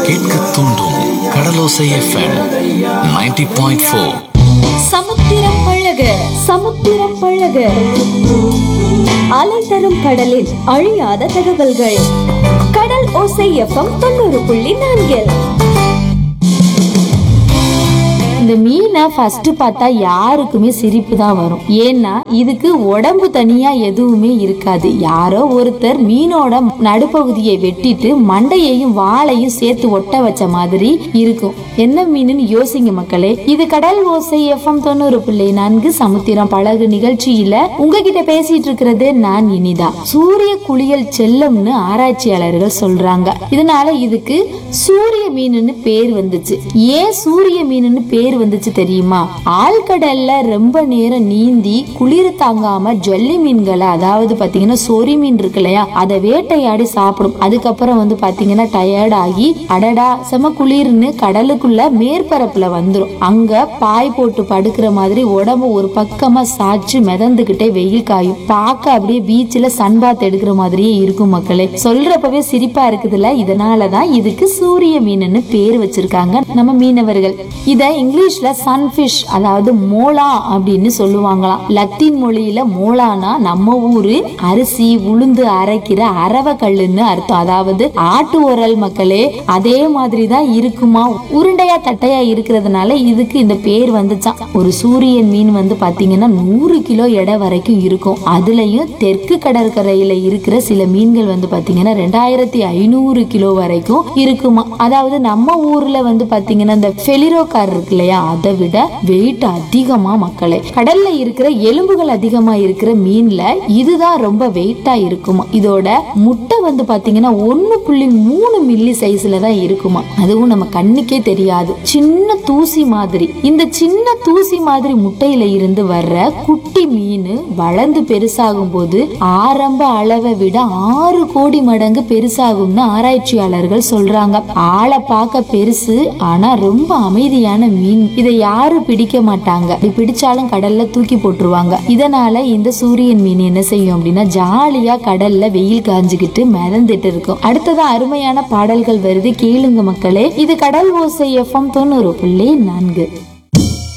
கேட்க தூண்டும் கடலோசை FM 90.4 point four சமுத்திரம் பழக சமுத்திரம் பழக அலை தரும் கடலில் அழியாத தகவல்கள் கடல் ஓசை எஃப்எம் தொண்ணூறு புள்ளி நான்கில் இந்த மீனை ஃபர்ஸ்ட் பார்த்தா யாருக்குமே சிரிப்பு தான் வரும் ஏன்னா இதுக்கு உடம்பு தனியா எதுவுமே இருக்காது யாரோ ஒருத்தர் மீனோட நடுப்பகுதியை வெட்டிட்டு மண்டையையும் வாலையும் சேர்த்து ஒட்ட வச்ச மாதிரி இருக்கும் என்ன மீனுன்னு யோசிங்க மக்களே இது கடல் ஓசை எஃப்எம் தொண்ணூறு பிள்ளை நான்கு சமுத்திரம் பழகு நிகழ்ச்சியில உங்ககிட்ட பேசிட்டு இருக்கிறது நான் இனிதா சூரிய குளியல் செல்லம்னு ஆராய்ச்சியாளர்கள் சொல்றாங்க இதனால இதுக்கு சூரிய மீனுன்னு பேர் வந்துச்சு ஏன் சூரிய மீனுன்னு பேர் வந்துச்சு தெரியுமா ஆழ்கடல்ல ரொம்ப நேரம் நீந்தி குளிர் தாங்காம ஜல்லி மீன்களை அதாவது பாத்தீங்கன்னா சொறி மீன் இருக்கு இல்லையா அதை வேட்டையாடி சாப்பிடும் அதுக்கப்புறம் வந்து பாத்தீங்கன்னா டயர்ட் ஆகி அடடா செம குளிர்னு கடலுக்குள்ள மேற்பரப்புல வந்துரும் அங்க பாய் போட்டு படுக்கிற மாதிரி உடம்பு ஒரு பக்கமா சாய்ச்சு மிதந்துகிட்டே வெயில் காயும் பார்க்க அப்படியே பீச்ல சன் பாத் எடுக்கிற மாதிரியே இருக்கும் மக்களே சொல்றப்பவே சிரிப்பா இருக்குதுல்ல இதனாலதான் இதுக்கு சூரிய மீனுன்னு பேர் வச்சிருக்காங்க நம்ம மீனவர்கள் இத இங்கிலீஷ்ல சன்ஃபிஷ் அதாவது மோலா அப்படின்னு சொல்லுவாங்களாம் லத்தீன் மொழியில மோலானா நம்ம ஊரு அரிசி உளுந்து அரைக்கிற அரவ கல்லுன்னு அர்த்தம் அதாவது ஆட்டு உரல் மக்களே அதே மாதிரி தான் இருக்குமா உருண்டையா தட்டையா இருக்கிறதுனால இதுக்கு இந்த பேர் வந்துச்சாம் ஒரு சூரியன் மீன் வந்து பாத்தீங்கன்னா நூறு கிலோ எடை வரைக்கும் இருக்கும் அதுலயும் தெற்கு கடற்கரையில இருக்கிற சில மீன்கள் வந்து பாத்தீங்கன்னா ரெண்டாயிரத்தி ஐநூறு கிலோ வரைக்கும் இருக்குமா அதாவது நம்ம ஊர்ல வந்து பாத்தீங்கன்னா இந்த ஃபெலிரோகார் இருக்கு இல்லையா அதை விட வெயிட் அதிகமா மக்களே கடல்ல இருக்கிற எலும்புகள் அதிகமா இருக்கிற மீன்ல இதுதான் ரொம்ப வெயிட்டா இருக்குமா இதோட முட்டை வந்து பாத்தீங்கன்னா ஒன்னு புள்ளி மூணு மில்லி சைஸ்ல தான் இருக்குமா அதுவும் நம்ம கண்ணுக்கே தெரியாது சின்ன தூசி மாதிரி இந்த சின்ன தூசி மாதிரி முட்டையில இருந்து வர்ற குட்டி மீன் வளர்ந்து பெருசாகும் போது ஆரம்ப அளவை விட ஆறு கோடி மடங்கு பெருசாகும்னு ஆராய்ச்சியாளர்கள் சொல்றாங்க ஆளை பார்க்க பெருசு ஆனா ரொம்ப அமைதியான மீன் இதை யாரும் பிடிக்க மாட்டாங்க இப்படி பிடிச்சாலும் கடல்ல தூக்கி போட்டுருவாங்க இதனால இந்த சூரியன் மீன் என்ன செய்யும் அப்படின்னா ஜாலியா கடல்ல வெயில் காஞ்சுக்கிட்டு மிதந்துட்டு இருக்கும் அடுத்தது அருமையான பாடல்கள் வருது கேளுங்க மக்களே இது கடல் ஓசை எஃப்எம் தொண்ணூறு புள்ளி நான்கு